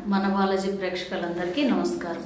మన బాలాజీ ప్రేక్షకులందరికీ నమస్కారం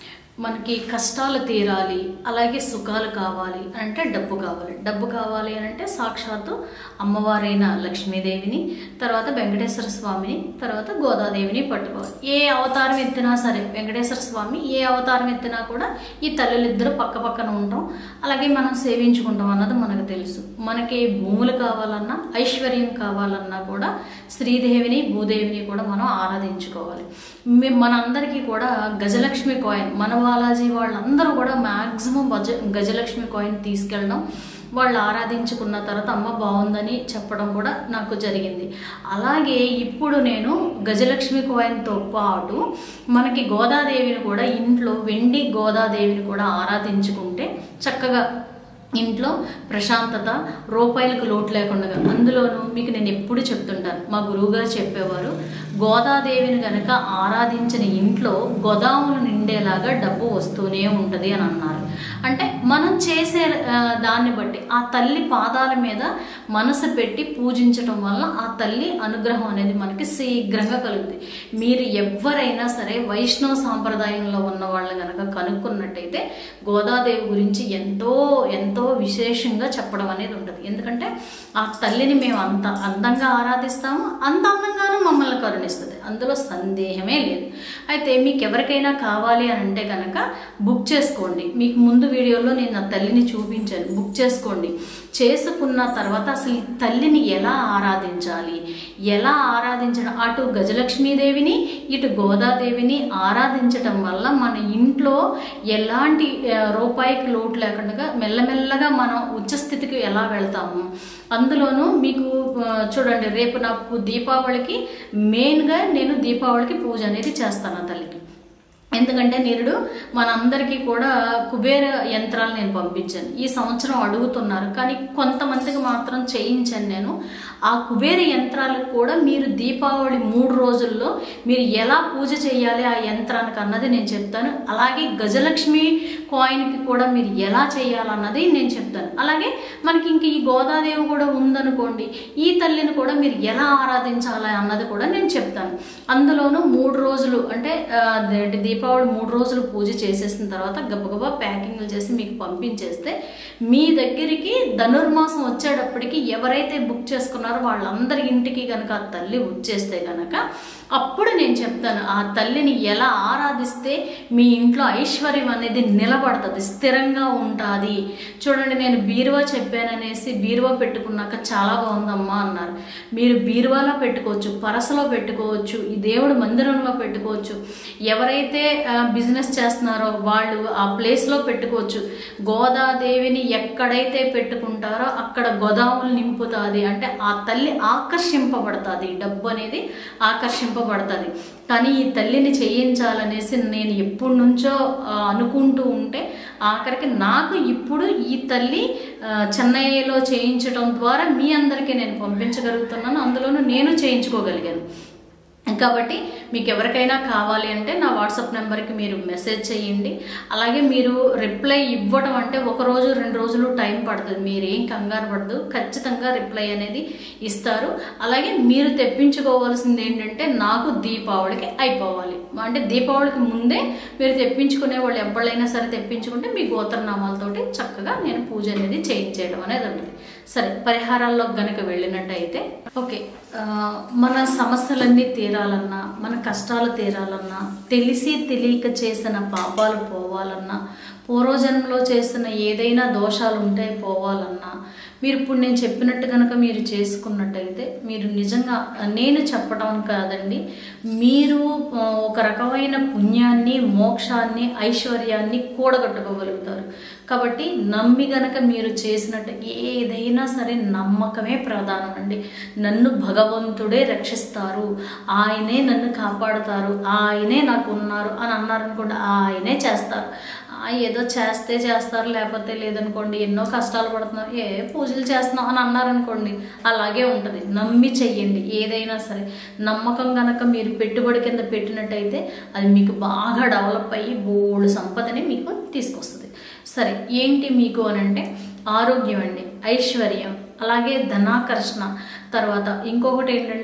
మనకి కష్టాలు తీరాలి అలాగే సుఖాలు కావాలి అని అంటే డబ్బు కావాలి డబ్బు కావాలి అని అంటే సాక్షాత్తు అమ్మవారైన లక్ష్మీదేవిని తర్వాత వెంకటేశ్వర స్వామిని తర్వాత గోదాదేవిని పట్టుకోవాలి ఏ అవతారం ఎత్తినా సరే వెంకటేశ్వర స్వామి ఏ అవతారం ఎత్తినా కూడా ఈ తల్లులిద్దరూ పక్క పక్కన ఉంటాం అలాగే మనం సేవించుకుంటాం అన్నది మనకు తెలుసు మనకి భూములు కావాలన్నా ఐశ్వర్యం కావాలన్నా కూడా శ్రీదేవిని భూదేవిని కూడా మనం ఆరాధించుకోవాలి మే- మనందరికీ కూడా గజలక్ష్మి కాయిన్ మన బాలాజీ వాళ్ళందరూ కూడా మ్యాక్సిమం గజ గజలక్ష్మి కాయిన్ తీసుకెళ్ళడం వాళ్ళు ఆరాధించుకున్న తర్వాత అమ్మ బాగుందని చెప్పడం కూడా నాకు జరిగింది అలాగే ఇప్పుడు నేను గజలక్ష్మి కాయిన్తో పాటు మనకి గోదాదేవిని కూడా ఇంట్లో వెండి గోదాదేవిని కూడా ఆరాధించుకుంటే చక్కగా ఇంట్లో ప్రశాంతత రూపాయలకు లోటు లేకుండా అందులోనూ మీకు నేను ఎప్పుడు చెప్తుంటాను మా గురువుగారు చెప్పేవారు గోదాదేవిని గనక ఆరాధించిన ఇంట్లో గోదాములు నిండేలాగా డబ్బు వస్తూనే ఉంటుంది అని అన్నారు అంటే మనం చేసే ఆ, దాన్ని బట్టి ఆ తల్లి పాదాల మీద మనసు పెట్టి పూజించటం వల్ల ఆ తల్లి అనుగ్రహం అనేది మనకి శీఘ్రంగా కలుగుతుంది మీరు ఎవరైనా సరే వైష్ణవ సాంప్రదాయంలో ఉన్న వాళ్ళు కనుక కనుక్కున్నట్టయితే గోదాదేవి గురించి ఎంతో ఎంతో విశేషంగా చెప్పడం అనేది ఉంటుంది ఎందుకంటే ఆ తల్లిని మేము అంత అందంగా ఆరాధిస్తాము అంత అందంగానూ మమ్మల్ని కరుణిస్తుంది అందులో సందేహమే లేదు అయితే మీకు ఎవరికైనా కావాలి అని అంటే కనుక బుక్ చేసుకోండి మీకు ముందు వీడియోలో నేను ఆ తల్లిని చూపించాను బుక్ చేసుకోండి చేసుకున్న తర్వాత అసలు ఈ తల్లిని ఎలా ఆరాధించాలి ఎలా ఆరాధించడం అటు గజలక్ష్మీదేవిని ఇటు గోదాదేవిని ఆరాధించటం వల్ల మన ఇంట్లో ఎలాంటి ఆ, రూపాయికి లోటు లేకుండా మెల్లమెల్లగా మనం ఉచ్చస్థితికి ఎలా వెళ్తాము అందులోనూ మీకు ఆ, చూడండి రేపు నాకు దీపావళికి మెయిన్గా నేను దీపావళికి పూజ అనేది చేస్తాను ఆ తల్లికి ఎందుకంటే నిరుడు మనందరికీ కూడా కుబేర యంత్రాలు నేను పంపించాను ఈ సంవత్సరం అడుగుతున్నారు కానీ కొంతమందికి మాత్రం చేయించాను నేను ఆ కుబేర యంత్రాలకు కూడా మీరు దీపావళి మూడు రోజుల్లో మీరు ఎలా పూజ చేయాలి ఆ యంత్రానికి అన్నది నేను చెప్తాను అలాగే గజలక్ష్మి కాయిన్కి కూడా మీరు ఎలా చేయాలన్నది నేను చెప్తాను అలాగే మనకి ఇంక ఈ గోదాదేవి కూడా ఉందనుకోండి ఈ తల్లిని కూడా మీరు ఎలా ఆరాధించాలి అన్నది కూడా నేను చెప్తాను అందులోనూ మూడు రోజులు అంటే ఆ, అదేంటి దీపావళి మూడు రోజులు పూజ చేసేసిన తర్వాత గబగబా ప్యాకింగ్లు చేసి మీకు పంపించేస్తే మీ దగ్గరికి ధనుర్మాసం వచ్చేటప్పటికి ఎవరైతే బుక్ చేసుకున్నారో వాళ్ళందరి ఇంటికి కనుక ఆ తల్లి వచ్చేస్తే కనుక అప్పుడు నేను చెప్తాను ఆ తల్లిని ఎలా ఆరాధిస్తే మీ ఇంట్లో ఐశ్వర్యం అనేది నిలబడుతుంది స్థిరంగా ఉంటుంది చూడండి నేను బీరువా చెప్పాననేసి బీరువా పెట్టుకున్నాక చాలా బాగుందమ్మా అన్నారు మీరు బీరువాలో పెట్టుకోవచ్చు పరసలో పెట్టుకోవచ్చు ఈ దేవుడు మందిరంలో పెట్టుకోవచ్చు ఎవరైతే బిజినెస్ చేస్తున్నారో వాళ్ళు ఆ ప్లేస్లో పెట్టుకోవచ్చు గోదాదేవిని ఎక్కడైతే పెట్టుకుంటారో అక్కడ గోదాములు నింపుతుంది అంటే ఆ తల్లి ఆకర్షింపబడుతుంది డబ్బు అనేది ఆకర్షింపబడుతుంది కానీ ఈ తల్లిని చేయించాలనేసి నేను ఎప్పటి నుంచో ఆ, అనుకుంటూ ఉంటే ఆఖరికి నాకు ఇప్పుడు ఈ తల్లి ఆ, చెన్నైలో చేయించడం ద్వారా మీ అందరికీ నేను పంపించగలుగుతున్నాను అందులోనూ నేను చేయించుకోగలిగాను కాబట్టి మీకు ఎవరికైనా కావాలి అంటే నా వాట్సాప్ నెంబర్కి మీరు మెసేజ్ చేయండి అలాగే మీరు రిప్లై ఇవ్వడం అంటే ఒక రోజు రెండు రోజులు టైం పడుతుంది మీరు ఏం కంగారు పడదు ఖచ్చితంగా రిప్లై అనేది ఇస్తారు అలాగే మీరు తెప్పించుకోవాల్సింది ఏంటంటే నాకు దీపావళికి అయిపోవాలి అంటే దీపావళికి ముందే మీరు తెప్పించుకునే వాళ్ళు ఎవరైనా సరే తెప్పించుకుంటే మీ గోత్రనామాలతోటి చక్కగా నేను పూజ అనేది చేయించేయడం అనేది ఉంటుంది సరే పరిహారాల్లో గనక వెళ్ళినట్టయితే ఓకే ఆ, మన సమస్యలన్నీ తీరాలన్నా మన కష్టాలు తీరాలన్నా తెలిసి తెలియక చేసిన పాపాలు పోవాలన్నా పూర్వజన్మలో చేసిన ఏదైనా దోషాలు ఉంటే పోవాలన్నా మీరు ఇప్పుడు నేను చెప్పినట్టు కనుక మీరు చేసుకున్నట్టయితే మీరు నిజంగా నేను చెప్పడం కాదండి మీరు ఆ, ఒక రకమైన పుణ్యాన్ని మోక్షాన్ని ఐశ్వర్యాన్ని కూడగట్టుకోగలుగుతారు కాబట్టి నమ్మి గనక మీరు చేసినట్టు ఏదైనా సరే నమ్మకమే ప్రధానం అండి నన్ను భగవంతుడే రక్షిస్తారు ఆయనే నన్ను కాపాడుతారు ఆయనే నాకు ఉన్నారు అని అన్నారనుకోండి ఆయనే చేస్తారు ఆ, ఏదో చేస్తే చేస్తారు లేకపోతే లేదనుకోండి ఎన్నో కష్టాలు పడుతున్నారు ఏ పూజలు చేస్తున్నాం అని అన్నారనుకోండి అలాగే ఉంటుంది నమ్మి చెయ్యండి ఏదైనా సరే నమ్మకం గనక మీరు పెట్టుబడి కింద పెట్టినట్టయితే అది మీకు బాగా డెవలప్ అయ్యి బోల్డ్ సంపదని మీకు తీసుకొస్తుంది సరే ఏంటి మీకు అని అంటే ఆరోగ్యం అండి ఐశ్వర్యం అలాగే ధనాకర్షణ తర్వాత ఇంకొకటి ఏంటంటే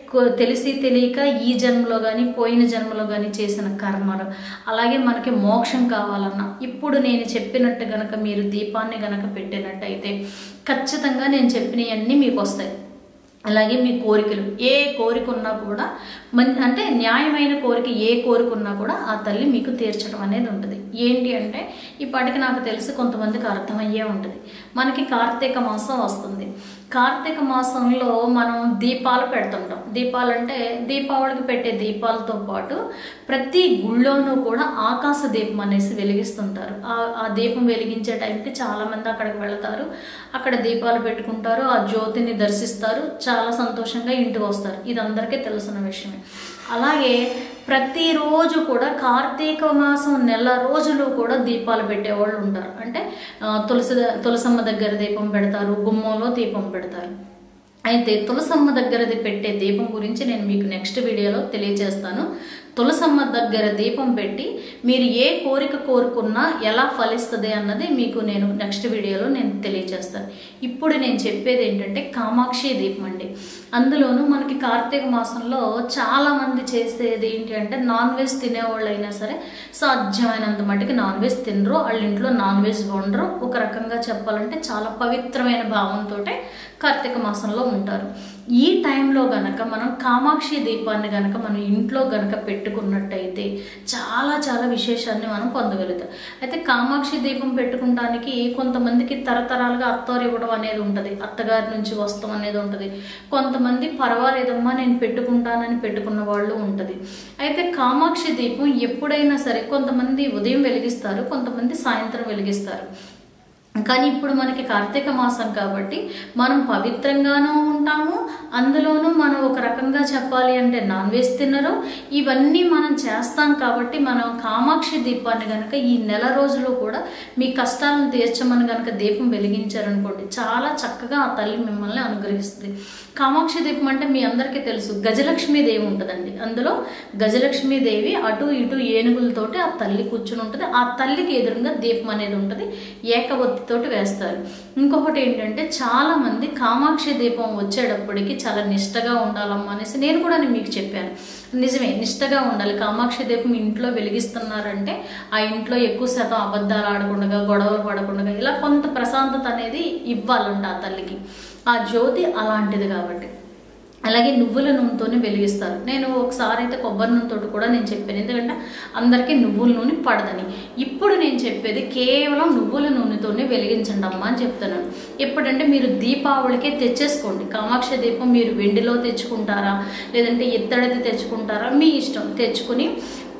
కొ- తెలిసి తెలియక ఈ జన్మలో కానీ పోయిన జన్మలో కానీ చేసిన కర్మలు అలాగే మనకి మోక్షం కావాలన్నా ఇప్పుడు నేను చెప్పినట్టు గనక మీరు దీపాన్ని గనక పెట్టినట్టయితే ఖచ్చితంగా నేను చెప్పినవన్నీ మీకు వస్తాయి అలాగే మీ కోరికలు ఏ కోరిక ఉన్నా కూడా మన్ అంటే న్యాయమైన కోరిక ఏ కోరిక ఉన్నా కూడా ఆ తల్లి మీకు తీర్చడం అనేది ఉంటుంది ఏంటి అంటే ఇప్పటికి నాకు తెలిసి కొంతమందికి అర్థమయ్యే ఉంటుంది మనకి కార్తీక మాసం వస్తుంది కార్తీక మాసంలో మనం దీపాలు పెడుతుంటాం దీపాలు అంటే దీపావళికి పెట్టే దీపాలతో పాటు ప్రతి గుళ్ళోనూ కూడా ఆకాశ దీపం అనేసి వెలిగిస్తుంటారు ఆ ఆ దీపం వెలిగించే టైంకి చాలామంది అక్కడికి వెళతారు అక్కడ దీపాలు పెట్టుకుంటారు ఆ జ్యోతిని దర్శిస్తారు చాలా సంతోషంగా ఇంటికి వస్తారు ఇది అందరికీ తెలిసిన విషయమే అలాగే ప్రతిరోజు కూడా కార్తీక మాసం నెల రోజులు కూడా దీపాలు పెట్టేవాళ్ళు ఉంటారు అంటే ఆ, తులసి తులసమ్మ దగ్గర దీపం పెడతారు గుమ్మంలో దీపం పెడతారు అయితే తులసమ్మ దగ్గరది పెట్టే దీపం గురించి నేను మీకు నెక్స్ట్ వీడియోలో తెలియజేస్తాను తులసమ్మ దగ్గర దీపం పెట్టి మీరు ఏ కోరిక కోరుకున్నా ఎలా ఫలిస్తుంది అన్నది మీకు నేను నెక్స్ట్ వీడియోలో నేను తెలియజేస్తాను ఇప్పుడు నేను చెప్పేది ఏంటంటే కామాక్షి దీపం అండి అందులోనూ మనకి కార్తీక మాసంలో చాలా మంది చేసేది ఏంటి అంటే నాన్ వెజ్ తినేవాళ్ళు అయినా సరే సాధ్యమైనంత మటుకు నాన్ వెజ్ తినరు వాళ్ళ ఇంట్లో నాన్ వెజ్ వండరు ఒక రకంగా చెప్పాలంటే చాలా పవిత్రమైన భావంతో కార్తీక మాసంలో ఉంటారు ఈ టైంలో గనక మనం కామాక్షి దీపాన్ని గనక మనం ఇంట్లో గనక పెట్టుకున్నట్టయితే చాలా చాలా విశేషాన్ని మనం పొందగలుగుతాం అయితే కామాక్షి దీపం పెట్టుకోవడానికి కొంతమందికి తరతరాలుగా అత్తవారు ఇవ్వడం అనేది ఉంటుంది అత్తగారి నుంచి వస్తాం అనేది ఉంటుంది కొంతమంది పర్వాలేదమ్మా నేను పెట్టుకుంటానని పెట్టుకున్న వాళ్ళు ఉంటుంది అయితే కామాక్షి దీపం ఎప్పుడైనా సరే కొంతమంది ఉదయం వెలిగిస్తారు కొంతమంది సాయంత్రం వెలిగిస్తారు కానీ ఇప్పుడు మనకి కార్తీక మాసం కాబట్టి మనం పవిత్రంగానూ ఉంటాము అందులోనూ మనం ఒక రకంగా చెప్పాలి అంటే నాన్ వెజ్ తినరు ఇవన్నీ మనం చేస్తాం కాబట్టి మనం కామాక్షి దీపాన్ని కనుక ఈ నెల రోజులు కూడా మీ కష్టాలను తీర్చమని కనుక దీపం వెలిగించారనుకోండి చాలా చక్కగా ఆ తల్లి మిమ్మల్ని అనుగ్రహిస్తుంది కామాక్షి దీపం అంటే మీ అందరికీ తెలుసు గజలక్ష్మీ దేవి ఉంటుందండి అందులో గజలక్ష్మీ దేవి అటు ఇటు ఏనుగులతోటి ఆ తల్లి కూర్చుని ఉంటుంది ఆ తల్లికి ఎదురుగా దీపం అనేది ఉంటుంది ఏకవత్తితోటి వేస్తారు ఇంకొకటి ఏంటంటే చాలా మంది కామాక్షి దీపం వచ్చేటప్పటికి చాలా నిష్టగా ఉండాలమ్మా అనేసి నేను కూడా నేను మీకు చెప్పాను నిజమే నిష్టగా ఉండాలి కామాక్షి దీపం ఇంట్లో వెలిగిస్తున్నారంటే ఆ ఇంట్లో ఎక్కువ శాతం అబద్ధాలు ఆడకుండా గొడవలు పడకుండా ఇలా కొంత ప్రశాంతత అనేది ఇవ్వాలంట ఆ తల్లికి ఆ జ్యోతి అలాంటిది కాబట్టి అలాగే నువ్వుల నూనెతోనే వెలిగిస్తారు నేను ఒకసారి అయితే కొబ్బరి నూనెతోటి కూడా నేను చెప్పాను ఎందుకంటే అందరికీ నువ్వుల నూనె పడదని ఇప్పుడు నేను చెప్పేది కేవలం నువ్వుల నూనెతోనే వెలిగించండి అమ్మా అని చెప్తున్నాను ఎప్పుడంటే మీరు దీపావళికే తెచ్చేసుకోండి కామాక్ష దీపం మీరు వెండిలో తెచ్చుకుంటారా లేదంటే ఇత్తడిది తెచ్చుకుంటారా మీ ఇష్టం తెచ్చుకుని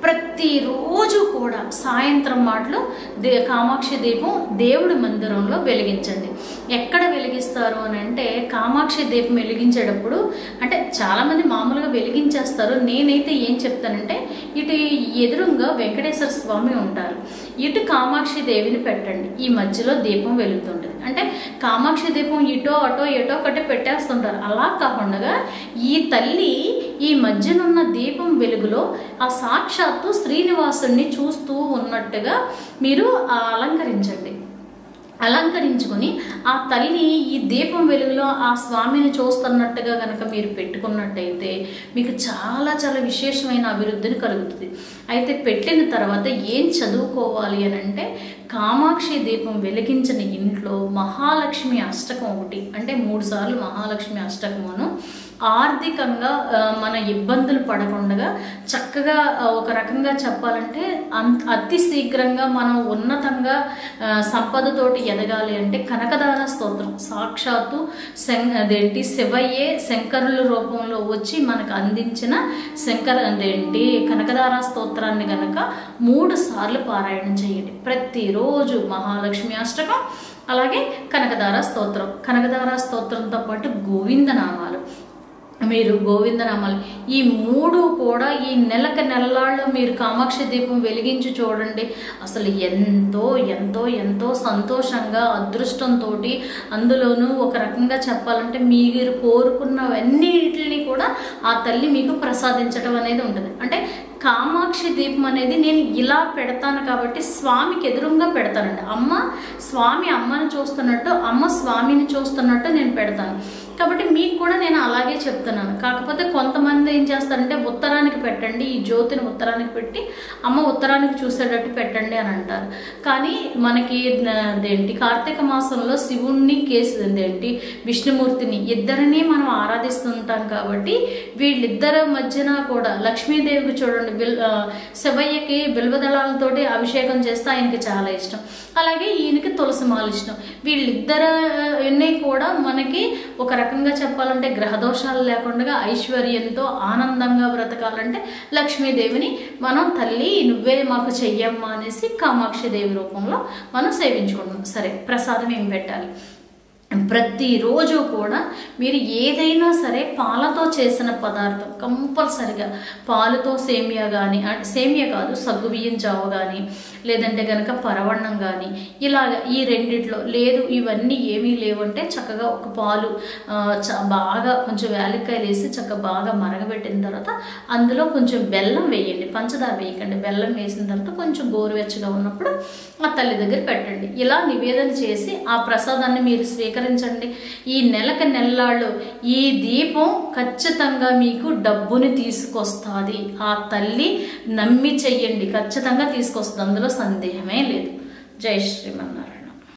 ప్రతిరోజు కూడా సాయంత్రం మాటలు దే కామాక్షి దీపం దేవుడి మందిరంలో వెలిగించండి ఎక్కడ వెలిగిస్తారు అని అంటే కామాక్షి దీపం వెలిగించేటప్పుడు అంటే చాలామంది మామూలుగా వెలిగించేస్తారు నేనైతే ఏం చెప్తానంటే ఇటు ఎదురుగా వెంకటేశ్వర స్వామి ఉంటారు ఇటు కామాక్షి దేవిని పెట్టండి ఈ మధ్యలో దీపం వెలుగుతుంటుంది అంటే కామాక్షి దీపం ఇటో అటో ఎటో ఒకటి పెట్టేస్తుంటారు అలా కాకుండా ఈ తల్లి ఈ మధ్యనున్న దీపం వెలుగులో ఆ సాక్షాత్తు శ్రీనివాసుని చూస్తూ ఉన్నట్టుగా మీరు ఆ అలంకరించండి అలంకరించుకొని ఆ తల్లి ఈ దీపం వెలుగులో ఆ స్వామిని చూస్తున్నట్టుగా కనుక మీరు పెట్టుకున్నట్టయితే మీకు చాలా చాలా విశేషమైన అభివృద్ధిని కలుగుతుంది అయితే పెట్టిన తర్వాత ఏం చదువుకోవాలి అని అంటే కామాక్షి దీపం వెలిగించిన ఇంట్లో మహాలక్ష్మి అష్టకం ఒకటి అంటే మూడు సార్లు మహాలక్ష్మి అష్టకమును ఆర్థికంగా ఆ, మన ఇబ్బందులు పడకుండా చక్కగా ఆ, ఒక రకంగా చెప్పాలంటే అంత అతి శీఘ్రంగా మనం ఉన్నతంగా ఆ, సంపదతోటి ఎదగాలి అంటే కనకదార స్తోత్రం సాక్షాత్తు శం అదేంటి శివయ్యే శంకరుల రూపంలో వచ్చి మనకు అందించిన శంకర అదేంటి కనకదార స్తోత్రాన్ని గనక మూడు సార్లు పారాయణం చేయండి ప్రతిరోజు మహాలక్ష్మి అష్టకం అలాగే కనకదార స్తోత్రం కనకదార స్తోత్రంతో పాటు గోవిందనామాలు మీరు గోవిందనామాలు ఈ మూడు కూడా ఈ నెలకి నెలలాళ్ళు మీరు కామాక్షి దీపం వెలిగించి చూడండి అసలు ఎంతో ఎంతో ఎంతో సంతోషంగా అదృష్టంతో అందులోనూ ఒక రకంగా చెప్పాలంటే మీరు కోరుకున్నవన్నిటిని కూడా ఆ తల్లి మీకు ప్రసాదించడం అనేది ఉంటుంది అంటే కామాక్షి దీపం అనేది నేను ఇలా పెడతాను కాబట్టి స్వామికి ఎదురుగా పెడతానండి అమ్మ స్వామి అమ్మని చూస్తున్నట్టు అమ్మ స్వామిని చూస్తున్నట్టు నేను పెడతాను కాబట్టి మీకు కూడా నేను అలాగే చెప్తున్నాను కాకపోతే కొంతమంది ఏం చేస్తారంటే ఉత్తరానికి పెట్టండి ఈ జ్యోతిని ఉత్తరానికి పెట్టి అమ్మ ఉత్తరానికి చూసేటట్టు పెట్టండి అని అంటారు కానీ మనకి ఆ, అదేంటి కార్తీక మాసంలో శివుణ్ణి కేసు అదేంటి విష్ణుమూర్తిని ఇద్దరిని మనం ఆరాధిస్తుంటాం కాబట్టి వీళ్ళిద్దరి మధ్యన కూడా లక్ష్మీదేవికి చూడండి బిల్ ఆ, శివయ్యకి బిల్వదళాలతోటి అభిషేకం చేస్తే ఆయనకి చాలా ఇష్టం అలాగే ఈయనకి తులసిమాల ఇష్టం వీళ్ళిద్దరిని కూడా మనకి ఒక రకంగా చెప్పాలంటే గ్రహదోషాలు లేకుండా ఐశ్వర్యంతో ఆనందంగా బ్రతకాలంటే లక్ష్మీదేవిని మనం తల్లి నువ్వే మాకు చెయ్యమ్మా అనేసి కామాక్షి దేవి రూపంలో మనం సేవించుకుంటాం సరే ప్రసాదం ఏం పెట్టాలి ప్రతిరోజు కూడా మీరు ఏదైనా సరే పాలతో చేసిన పదార్థం కంపల్సరిగా పాలతో సేమియా కానీ సేమియా కాదు సగ్గుబియ్యం జావ కానీ లేదంటే కనుక పరవన్నం కానీ ఇలాగ ఈ రెండిట్లో లేదు ఇవన్నీ ఏమీ లేవంటే చక్కగా ఒక పాలు ఆ, చ- బాగా కొంచెం యాలక్కాయలు వేసి చక్కగా బాగా మరగబెట్టిన తర్వాత అందులో కొంచెం బెల్లం వేయండి పంచదార వేయకండి బెల్లం వేసిన తర్వాత కొంచెం గోరువెచ్చగా ఉన్నప్పుడు ఆ తల్లి దగ్గర పెట్టండి ఇలా నివేదన చేసి ఆ ప్రసాదాన్ని మీరు స్వీకరించండి ఈ నెలకు నెల్లాళ్ళు ఈ దీపం ఖచ్చితంగా మీకు డబ్బుని తీసుకొస్తుంది ఆ తల్లి నమ్మి చెయ్యండి ఖచ్చితంగా తీసుకొస్తుంది అందులో సందేహమే లేదు జై శ్రీమన్నారాయణ